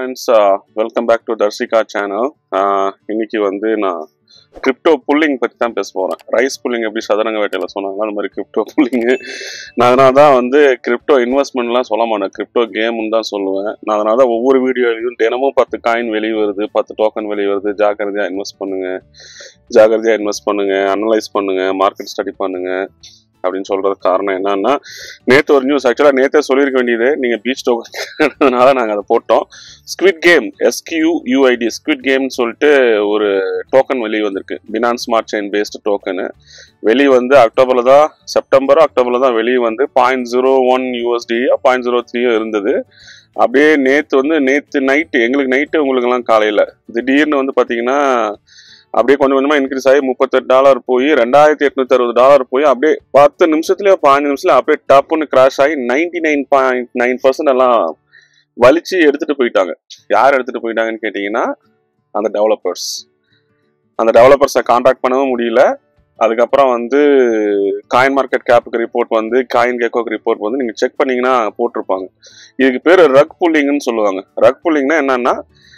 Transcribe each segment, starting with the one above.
Friends welcome back to Dharshika channel இன்னைக்கு வந்து நான் கிரிப்டோ புல்லிங் பற்றி தான் பேச போகிறேன் ரைஸ் புல்லிங் எப்படி சதுரங்க வேட்டையில் சொன்னாங்க அந்த மாதிரி கிரிப்டோ புல்லிங்கு நான் அதனால தான் வந்து கிரிப்டோ இன்வெஸ்ட்மெண்ட்லாம் சொல்ல மாட்டேன் கிரிப்டோ கேம்னு தான் சொல்லுவேன் நான் அதனால தான் ஒவ்வொரு வீடியோலையும் தினமும் பத்து காயின் வெளியே வருது பத்து டோக்கன் வெளியே வருது ஜாக்கிரதையாக இன்வெஸ்ட் பண்ணுங்க ஜாக்கிரதையாக இன்வெஸ்ட் பண்ணுங்க அனலைஸ் பண்ணுங்க மார்க்கெட் ஸ்டடி பண்ணுங்க அப்படின்னு சொல்றது காரணம் என்னன்னா நேற்று ஒரு நியூஸ் ஆக்சுவலாக நேற்றே சொல்லியிருக்க வேண்டியது நீங்கள் பீச் டோக்கன் நாங்கள் அதை போட்டோம் squid game SQ UID squid கேம்னு சொல்லிட்டு ஒரு டோக்கன் வெளியே வந்திருக்கு Binance smart chain based token வெளியே வந்து அக்டோபரில் தான் செப்டம்பரோ அக்டோபரில் தான் வெளியே வந்து பாயிண்ட் ஜீரோ ஒன் யூஎஸ்டியோ பாயிண்ட் ஜீரோ த்ரீயோ இருந்தது அப்படியே நேற்று வந்து நேற்று நைட்டு எங்களுக்கு நைட்டு உங்களுக்கெல்லாம் காலையில் திடீர்னு வந்து பார்த்தீங்கன்னா அப்படியே கொஞ்சம் கொஞ்சமாக இன்க்ரீஸ் ஆகி முப்பத்தெட்டு டாலர் போய் ரெண்டாயிரத்தி எட்நூத்தி அறுபது டாலர் போய் அப்படியே பத்து நிமிஷத்துலயோ பாஞ்சு நிமிஷத்துல அப்படியே டப்புன்னு கிராஷ் ஆகி ninety nine point nine percent எல்லாம் வலிச்சு எடுத்துட்டு போயிட்டாங்க யார் எடுத்துட்டு போயிட்டாங்கன்னு கேட்டிங்கன்னா அந்த டெவலப்பர்ஸ் அந்த டெவலப்பர்ஸை காண்டாக்ட் பண்ணவும் முடியல அதுக்கப்புறம் வந்து காயின் மார்க்கெட் கேப்புக்கு ரிப்போர்ட் வந்து காயின் கேக்கோக்கு ரிப்போர்ட் வந்து நீங்கள் செக் பண்ணீங்கன்னா போட்டிருப்பாங்க இதுக்கு பேர் ரக் புல்லிங்னு சொல்லுவாங்க ரக் புல்லிங்னா என்னன்னா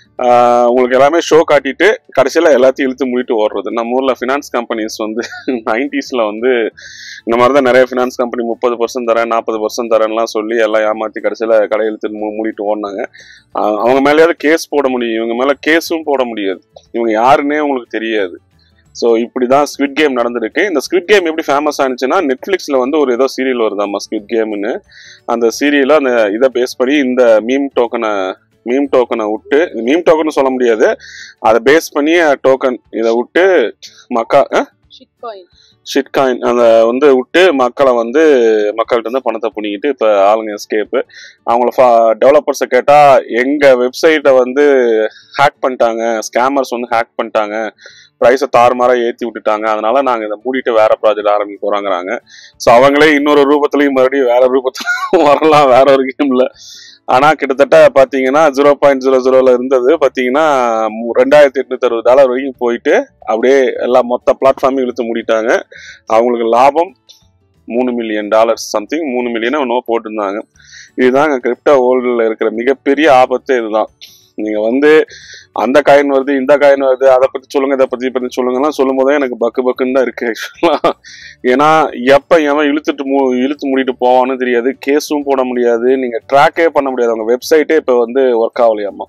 ஆஹ் உங்களுக்கு எல்லாமே ஷோ காட்டிட்டு கடைசியில் எல்லாத்தையும் இழுத்து மூடிட்டு ஓடுறது நம்ம ஊரில் ஃபினான்ஸ் கம்பெனிஸ் வந்து நைன்டிஸில் வந்து இந்த மாதிரி தான் நிறைய ஃபினான்ஸ் கம்பெனி முப்பது பர்சன்ட் தரேன் நாற்பது பர்சன்ட் தரேன்லாம் சொல்லி எல்லாம் ஏமாற்றி கடைசியில் கடை இழுத்து மூ மூடிட்டு ஓடினாங்க ஆஹ் அவங்க மேலேயாவது கேஸ் போட முடியும் இவங்க மேலே கேஸும் போட முடியாது இவங்க யாருன்னே உங்களுக்கு தெரியாது ஸோ இப்படி தான் ஸ்குவிட் கேம் நடந்திருக்கு இந்த ஸ்குவிட் கேம் எப்படி ஃபேமஸ் ஆனிச்சுன்னா நெட்ஃப்ளிக்ஸில் வந்து ஒரு ஏதோ சீரியல் வருதாம்மா ஸ்குவிட் கேம்னு அந்த சீரியலில் அந்த இதை பேஸ் பண்ணி இந்த மீம் டோக்கனை மீம் டோக்கனை விட்டு மீம் டோக்கன் சொல்ல முடியாது அதை பேஸ் பண்ணி டோக்கன் இதை விட்டு மக்கா ஷிட்காயின் ஷிட் காயின் அந்த வந்து விட்டு மக்களை வந்து மக்கள்கிட்ட இருந்து பணத்தை புனிக்கிட்டு இப்போ ஆளுங்க எஸ்கேப்பு அவங்கள டெவலப்பர்ஸை கேட்டால் எங்கள் வெப்சைட்டை வந்து ஹேக் பண்ணிட்டாங்க ஸ்கேமர்ஸ் வந்து ஹேக் பண்ணிட்டாங்க ப்ரைஸை தாறுமாறாக ஏற்றி விட்டுட்டாங்க அதனால நாங்கள் இதை மூடிட்டு வேற ப்ராஜெக்ட் ஆரம்பிக்க போகிறாங்கிறாங்க ஸோ அவங்களே இன்னொரு ரூபத்துலையும் மறுபடியும் வேற ரூபத்தில் வரலாம் வேற ஒரு கேமில் ஆனால் கிட்டத்தட்ட பார்த்தீங்கன்னா ஜீரோ பாயிண்ட் ஜீரோ ஜீரோவில் இருந்தது பார்த்தீங்கன்னா மு- ரெண்டாயிரத்தி எட்நூத்தி அறுபது டாலர் வரைக்கும் போயிட்டு அப்படியே எல்லா மொத்த பிளாட்ஃபார்மையும் இழுத்து மூடிட்டாங்க அவங்களுக்கு லாபம் மூணு மில்லியன் டாலர்ஸ் சம்திங் மூணு மில்லியன் ஒன்றும் போட்டிருந்தாங்க இதுதாங்க கிரிப்டோ வேர்ல்டில் இருக்கிற மிகப்பெரிய ஆபத்து இதுதான் நீங்க வந்து அந்த காயின் வருது இந்த காயின் வருது அதை பத்தி சொல்லுங்க இதை பத்தி பத்தி சொல்லுங்கலாம் சொல்லும் போதே எனக்கு பக்கு பக்குன்னு தான் இருக்கு ஆக்சுவலா ஏன்னா எப்ப எவன் இழுத்துட்டு மூ இழுத்து மூடிட்டு போவான்னு தெரியாது கேஸும் போட முடியாது நீங்க ட்ராக்கே பண்ண முடியாது அவங்க வெப்சைட்டே இப்ப வந்து ஒர்க் ஆகலையாமா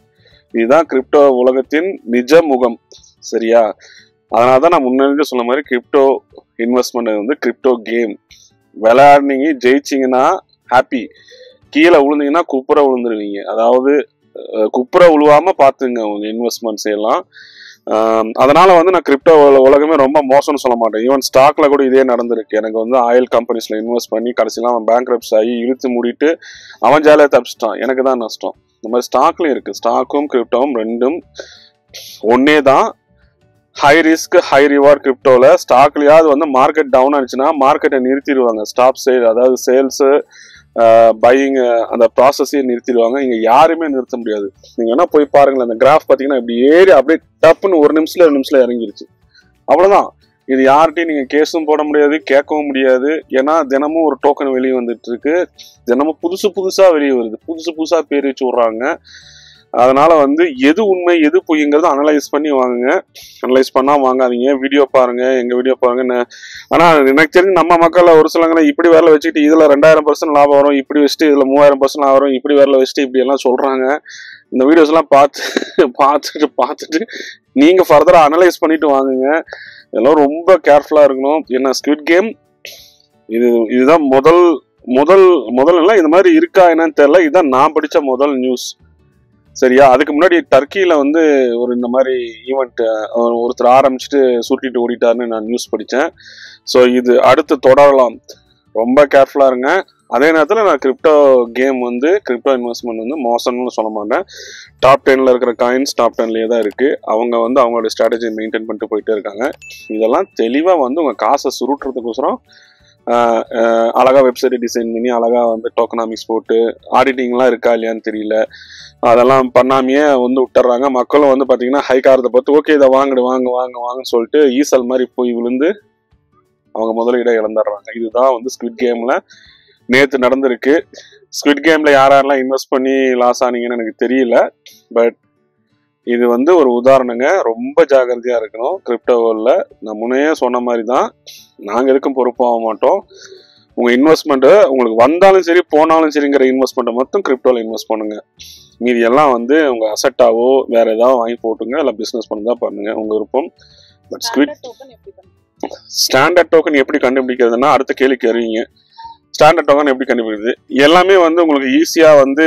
இதுதான் கிரிப்டோ உலகத்தின் நிஜ முகம் சரியா அதனால தான் நான் முன்னாடி சொன்ன மாதிரி கிரிப்டோ இன்வெஸ்ட்மெண்ட் வந்து கிரிப்டோ கேம் விளையாடுனீங்க ஜெயிச்சிங்கன்னா ஹாப்பி கீழே விழுந்தீங்கன்னா குப்புற விழுந்துருவீங்க அதாவது அஹ், குப்புற விழுவாம பார்த்துங்க உங்க இன்வெஸ்ட்மெண்ட்ஸ் எல்லாம் ஆம், அதனால வந்து நான் கிரிப்டோ உலகமே ரொம்ப மோசம்னு சொல்ல மாட்டேன் ஈவன் ஸ்டாக்ல கூட இதே நடந்திருக்கு எனக்கு வந்து ஆயில் கம்பெனிஸ்ல இன்வெஸ்ட் பண்ணி கடைசியில் அவன் பேங்க் ஆகி இழுத்து மூடிட்டு அவன் ஜாலியாக தப்பிச்சிட்டான் எனக்கு தான் நஷ்டம் இந்த மாதிரி ஸ்டாக்லயும் இருக்கு ஸ்டாக்கும் கிரிப்டோவும் ரெண்டும் ஒன்னே தான் ஹை ரிஸ்க் ஹை ரிவார்ட் கிரிப்டோவில் ஸ்டாக்லயாவது வந்து மார்க்கெட் டவுன் ஆனிச்சுன்னா மார்க்கெட்டை நிறுத்திடுவாங்க ஸ்டாப் சேல் அதாவது சேல்ஸு பையிங் அந்த ப்ராசஸையும் நிறுத்திடுவாங்க இங்கே யாருமே நிறுத்த முடியாது நீங்கள் வேணா போய் பாருங்களேன் அந்த கிராஃப் பார்த்தீங்கன்னா இப்படி ஏறி அப்படியே டப்புன்னு ஒரு நிமிஷத்துல ரெண்டு நிமிஷத்துல இறங்கிருச்சு அவ்வளோதான் இது யார்கிட்டையும் நீங்கள் கேஸும் போட முடியாது கேட்கவும் முடியாது ஏன்னா தினமும் ஒரு டோக்கன் வெளியே வந்துட்டு இருக்கு தினமும் புதுசு புதுசாக வெளியே வருது புதுசு புதுசாக பேர் வச்சு விட்றாங்க அதனால வந்து எது உண்மை எது பொய்ங்கிறத அனலைஸ் பண்ணி வாங்குங்க அனலைஸ் பண்ணா வாங்காதீங்க வீடியோ பாருங்க எங்க வீடியோ பாருங்க ந- ஆனா எனக்கு தெரிஞ்சு நம்ம மக்கள்ல ஒரு சிலங்களை இப்படி வரல வச்சுக்கிட்டு இதுல ரெண்டாயிரம் பர்சன்ட் லாபம் வரும் இப்படி வச்சுட்டு இதுல மூவாயிரம் பர்சன்ட் லாபம் வரும் இப்படி வரல வச்சுட்டு இப்படி எல்லாம் சொல்றாங்க இந்த வீடியோஸ் எல்லாம் பார்த்து பார்த்துட்டு பார்த்துட்டு நீங்க ஃபர்தரா அனலைஸ் பண்ணிட்டு வாங்குங்க இதெல்லாம் ரொம்ப கேர்ஃபுல்லா இருக்கணும் என்ன ஸ்குவிட் கேம் இது இதுதான் முதல் முதல் முதல் எல்லாம் இந்த மாதிரி இருக்கா என்னன்னு தெரியல இதுதான் நான் படிச்ச முதல் நியூஸ் சரியா அதுக்கு முன்னாடி டர்க்கியில வந்து ஒரு இந்த மாதிரி ஈவெண்ட் ஒருத்தர் ஆரம்பிச்சுட்டு சுருட்டிட்டு ஓடிட்டாருன்னு நான் நியூஸ் படித்தேன் ஸோ இது அடுத்து தொடரலாம் ரொம்ப கேர்ஃபுல்லாக இருங்க அதே நேரத்தில் நான் கிரிப்டோ கேம் வந்து கிரிப்டோ இன்வெஸ்ட்மெண்ட் வந்து மோசம்னு சொல்ல மாட்டேன் டாப் டென்னில் இருக்கிற காயின்ஸ் டாப் டென்லேயே தான் இருக்குது அவங்க வந்து அவங்களோட ஸ்ட்ராட்டஜி மெயின்டைன் பண்ணிட்டு போயிட்டே இருக்காங்க இதெல்லாம் தெளிவாக வந்து உங்கள் காசை சுருட்டுறதுக்கோசரம் ஆஹ், ஆஹ், அழகா வெப்சைட் டிசைன் பண்ணி அழகா வந்து டோக்கனாமிக்ஸ் போட்டு ஆடிட்டிங்லாம் இருக்கா இல்லையான்னு தெரியல அதெல்லாம் பண்ணாமையே வந்து விட்டுறாங்க மக்களும் வந்து பார்த்தீங்கன்னா ஹை காரத்தை பார்த்து ஓகே இதை வாங்கிடு வாங்க வாங்க வாங்கன்னு சொல்லிட்டு ஈசல் மாதிரி போய் விழுந்து அவங்க முதலீடை இழந்துடுறாங்க இதுதான் வந்து ஸ்குவிட் கேமில் நேற்று நடந்திருக்கு ஸ்குவிட் கேம்ல யார் யாரெல்லாம் இன்வெஸ்ட் பண்ணி லாஸ் ஆனீங்கன்னு எனக்கு தெரியல பட் இது வந்து ஒரு உதாரணங்க ரொம்ப ஜாகிரதையா இருக்கணும் கிரிப்டோ வேர்ல்ட்ல நான் முன்னையே சொன்ன மாதிரி தான் நாங்கள் எதுக்கும் பொறுப்பாக மாட்டோம் உங்க இன்வெஸ்ட்மெண்ட்டு உங்களுக்கு வந்தாலும் சரி போனாலும் சரிங்கிற இன்வெஸ்ட்மெண்ட்டை மட்டும் கிரிப்டோவில் இன்வெஸ்ட் பண்ணுங்க மீதி எல்லாம் வந்து உங்க அசட்டாவோ வேற ஏதாவது வாங்கி போட்டுங்க இல்லை பிஸ்னஸ் பண்ணதா பண்ணுங்க உங்க விருப்பம் பட் ஸ்குவிட் Standard token எப்படி பண்ணுவீங்க? ஸ்டாண்டர்ட் டோக்கன் எப்படி கண்டுபிடிக்கிறதுனா அடுத்த கேள்வி கேருவீங்க ஸ்டாண்டர்ட் டோக்கன் எப்படி கண்டுபிடிக்கிறது எல்லாமே வந்து உங்களுக்கு ஈஸியாக வந்து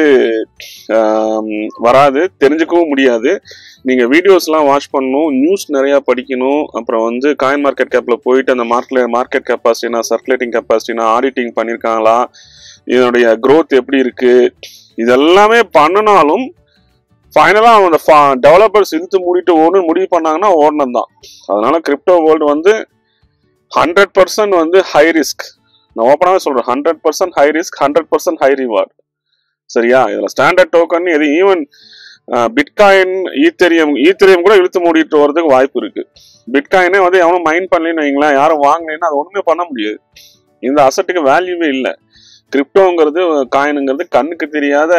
ஆம், வராது தெரிஞ்சுக்கவும் முடியாது நீங்கள் வீடியோஸ்லாம் வாட்ச் பண்ணணும் நியூஸ் நிறையா படிக்கணும் அப்புறம் வந்து காயின் மார்க்கெட் கேப்பில் போயிட்டு அந்த மார்க்கெட் மார்க்கெட் கெப்பாசிட்டினா சர்க்குலேட்டிங் கெப்பாசிட்டினா ஆடிட்டிங் பண்ணியிருக்காங்களா இதனுடைய growth எப்படி இருக்கு இதெல்லாமே பண்ணினாலும் ஃபைனலாக அவங்க டெவலப்பர்ஸ் இழுத்து மூடிட்டு ஓடணும் முடிவு பண்ணாங்கன்னா ஓடணும் தான் அதனால கிரிப்டோ வேர்ல்டு வந்து ஹண்ட்ரட் பர்சன்ட் வந்து ஹை ரிஸ்க் நான் ஓப்பனாகவே சொல்கிறேன் hundred percent high risk hundred percent high reward சரியா இதில் ஸ்டாண்டர்ட் டோக்கன் எது ஈவன் பிட்காயின் ஈத்தரியம் ஈத்தரியம் கூட இழுத்து மூடிட்டு வரதுக்கு வாய்ப்பு இருக்கு பிட்காயினே வந்து எவனும் மைண்ட் பண்ணலன்னு வைங்களேன் யாரும் வாங்கலைன்னா அது ஒன்றுமே பண்ண முடியாது இந்த அசட்டுக்கு வேல்யூவே இல்லை கிரிப்டோங்கிறது காயினுங்கிறது கண்ணுக்கு தெரியாத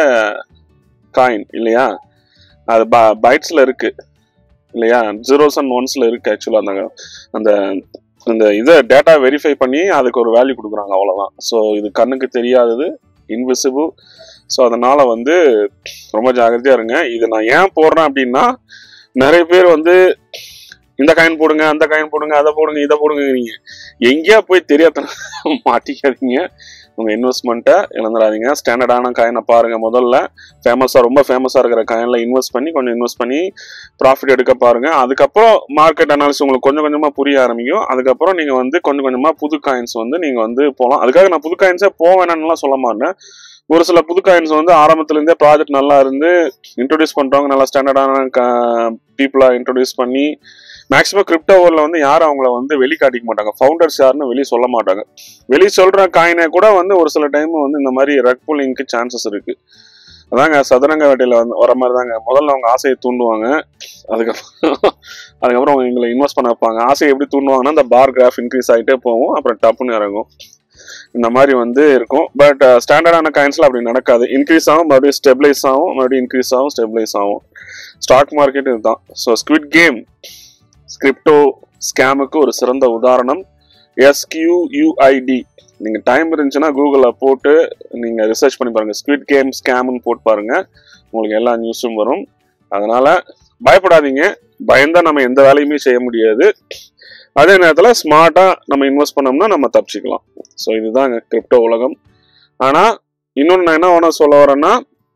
காயின் இல்லையா அது பைட்ஸில் இருக்கு இல்லையா ஜீரோஸ் அண்ட் ஒன்ஸ்ல இருக்கு ஆக்சுவலாக அந்த அந்த இந்த இதை டேட்டா வெரிஃபை பண்ணி அதுக்கு ஒரு வேல்யூ கொடுக்குறாங்க அவ்வளோதான் ஸோ இது கண்ணுக்கு தெரியாதது இன்விசிபிள் ஸோ அதனால வந்து ரொம்ப ஜாகிரதையா இருங்க இதை நான் ஏன் போடுறேன் அப்படின்னா நிறைய பேர் வந்து இந்த காயின் போடுங்க அந்த காயின் போடுங்க அதை போடுங்க இதை போடுங்க நீங்க எங்கேயா போய் தெரியாத மாட்டிக்காதீங்க உங்க இன்வெஸ்ட்மெண்ட்டை இழந்துடாதீங்க ஸ்டாண்டர்டான காயினை பாருங்க முதல்ல ஃபேமஸா ரொம்ப ஃபேமஸா இருக்கிற காயின்ல இன்வெஸ்ட் பண்ணி கொஞ்சம் இன்வெஸ்ட் பண்ணி ப்ராஃபிட் எடுக்க பாருங்க அதுக்கப்புறம் மார்க்கெட் அனாலிசிஸ் உங்களுக்கு கொஞ்சம் கொஞ்சமா புரிய ஆரம்பிக்கும் அதுக்கப்புறம் நீங்க வந்து கொஞ்சம் கொஞ்சமா புது காயின்ஸ் வந்து நீங்க வந்து போகலாம் அதுக்காக நான் புது காயின்ஸே போக வேணாம்னுலாம் சொல்ல மாட்டேன் ஒரு சில புது காயின்ஸ் வந்து ஆரம்பத்துல இருந்தே ப்ராஜெக்ட் நல்லா இருந்து இன்ட்ரோடியூஸ் பண்றவங்க நல்லா ஸ்டாண்டர்டான பீப்புளா இன்ட்ரோடியூஸ் பண்ணி மேக்ஸிமம் கிரிப்டோ வேர்ல்ட்ல வந்து யாரும் அவங்கள வந்து வெளி காட்டிக்க மாட்டாங்க ஃபவுண்டர்ஸ் யாருன்னு வெளியே சொல்ல மாட்டாங்க வெளியே சொல்ற காயினை கூட வந்து ஒரு சில டைம் வந்து இந்த மாதிரி ரெக் புல்லிங்க்கு சான்சஸ் இருக்கு அதாங்க சதுரங்க வேட்டையில வந்து வர மாதிரி தாங்க முதல்ல அவங்க ஆசையை தூண்டுவாங்க அதுக்கப்புறம் அதுக்கப்புறம் அவங்க எங்களை இன்வெஸ்ட் பண்ண வைப்பாங்க ஆசையை எப்படி தூண்டுவாங்கன்னா அந்த பார் கிராஃப் இன்க்ரீஸ் ஆகிட்டே போகும் அப்புறம் டப்புன்னு இறங்கும் இந்த மாதிரி வந்து இருக்கும் பட் ஸ்டாண்டர்டான காயின்ஸ்ல அப்படி நடக்காது இன்க்ரீஸ் ஆகும் மறுபடியும் ஸ்டெபிளைஸ் ஆகும் மறுபடியும் இன்க்ரீஸ் ஆகும் ஸ்டெபிளைஸ் ஆகும் ஸ்டாக் மார்க்கெட் இதுதான் ஸோ ஸ்குவிட் கேம் ஸ்கிரிப்டோ ஸ்கேமுக்கு ஒரு சிறந்த உதாரணம் எஸ்கியூயூஐடி நீங்க டைம் இருந்துச்சுன்னா கூகுளில் போட்டு நீங்க ரிசர்ச் பண்ணி பாருங்க ஸ்குவிட் கேம் ஸ்கேம்னு போட்டு பாருங்க உங்களுக்கு எல்லா நியூஸும் வரும் அதனால பயப்படாதீங்க பயந்தா நம்ம எந்த வேலையுமே செய்ய முடியாது அதே நேரத்தில் ஸ்மார்ட்டாக நம்ம இன்வெஸ்ட் பண்ணோம்னா நம்ம தப்பிச்சுக்கலாம் ஸோ இதுதான் கிரிப்டோ உலகம் ஆனால் இன்னொன்று நான் என்ன வேணா சொல்ல வரேன்னா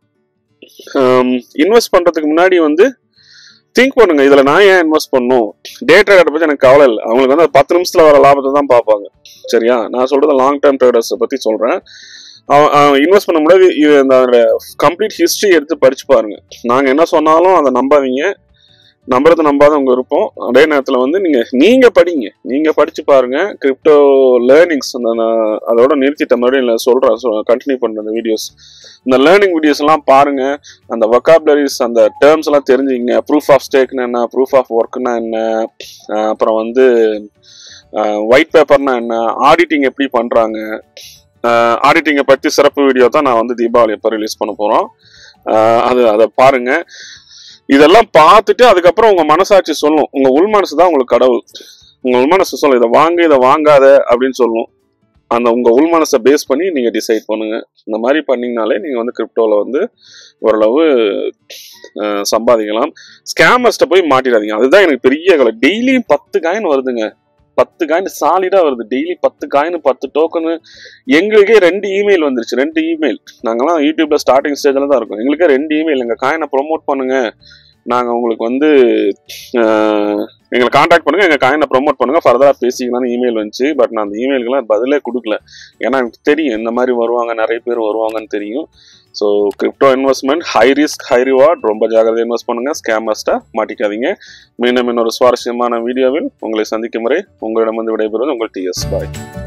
இன்வெஸ்ட் பண்ணுறதுக்கு முன்னாடி வந்து திங்க் பண்ணுங்க இதில் நான் ஏன் இன்வெஸ்ட் பண்ணும் டே ட்ரேடர் பற்றி எனக்கு கவலை இல்லை அவங்களுக்கு வந்து அந்த பத்து நிமிஷத்தில் வர லாபத்தை தான் பார்ப்பாங்க சரியா நான் சொல்றது லாங் டேர்ம் ட்ரேடர்ஸை பற்றி சொல்கிறேன் அவன் இன்வெஸ்ட் பண்ண முடியாது இது அந்த கம்ப்ளீட் ஹிஸ்ட்ரி எடுத்து படிச்சு பாருங்க நாங்கள் என்ன சொன்னாலும் அதை நம்பாதீங்க நம்புறது நம்பாத உங்க விருப்பம் அதே நேரத்தில் வந்து நீங்க நீங்க படிங்க நீங்க படிச்சு பாருங்க கிரிப்டோ லேர்னிங்ஸ் அந்த நான் அதோட நிறுத்திட்ட மறுபடியும் நான் சொல்றேன் கண்டினியூ பண்ற அந்த வீடியோஸ் இந்த லேர்னிங் வீடியோஸ் எல்லாம் பாருங்க அந்த வொக்காபுலரிஸ் அந்த டேர்ம்ஸ் எல்லாம் தெரிஞ்சுங்க ப்ரூஃப் ஆஃப் ஸ்டேக்னா என்ன ப்ரூஃப் ஆஃப் ஒர்க்னா என்ன அஹ் அப்புறம் வந்து ஒயிட் பேப்பர்னா என்ன ஆடிட்டிங் எப்படி பண்றாங்க ஆடிட்டிங்கை பற்றி சிறப்பு வீடியோ தான் நான் வந்து தீபாவளி எப்போ ரிலீஸ் பண்ண போகிறோம் அது அதை பாருங்க இதெல்லாம் பார்த்துட்டு அதுக்கப்புறம் உங்க மனசாட்சி சொல்லும் உங்க உள் மனசு தான் உங்களுக்கு கடவுள் உங்க உள் மனசு சொல்லும் இதை வாங்க இதை வாங்காத அப்படின்னு சொல்லும் அந்த உங்க உள் மனசை பேஸ் பண்ணி நீங்க டிசைட் பண்ணுங்க இந்த மாதிரி பண்ணீங்கனாலே நீங்க வந்து கிரிப்டோல வந்து ஓரளவு அஹ், சம்பாதிக்கலாம் ஸ்கேமர்ஸ்ட்ட போய் மாட்டிடாதீங்க அதுதான் எனக்கு பெரிய கவலை டெய்லியும் பத்து காயின் வருதுங்க பத்து காயின் சாலிடா வருது டெய்லி பத்து காயின் பத்து டோக்கனு எங்களுக்கே ரெண்டு இமெயில் வந்துருச்சு ரெண்டு இமெயில் நாங்கெல்லாம் யூடியூப்ல ஸ்டார்டிங் ஸ்டேஜ்ல தான் இருக்கோம் எங்களுக்கே ரெண்டு இமெயில் எங்க காயினை ப்ரோமோட் பண்ணுங்க நாங்க உங்களுக்கு வந்து அஹ், எங்களை காண்டாக்ட் பண்ணுங்க எங்க காயினை ப்ரோமோட் பண்ணுங்க ஃபர்தரா பேசிக்கலாம்னு இமெயில் வந்துச்சு பட் நான் அந்த இமெயிலுக்குலாம் பதிலே கொடுக்கல ஏன்னா எனக்கு தெரியும் இந்த மாதிரி வருவாங்க நிறைய பேர் வருவாங்கன்னு தெரியும் so crypto investment high risk high reward ரொம்ப ஜாகிரதை இன்வெஸ்ட் பண்ணுங்க ஸ்கேமர்ஸ்ட்டை மாட்டிக்காதீங்க மீண்டும் இன்னொரு சுவாரஸ்யமான வீடியோவில் உங்களை சந்திக்கும் வரை உங்களிடம் வந்து விடைபெறுவது உங்கள் டிஎஸ் பாய்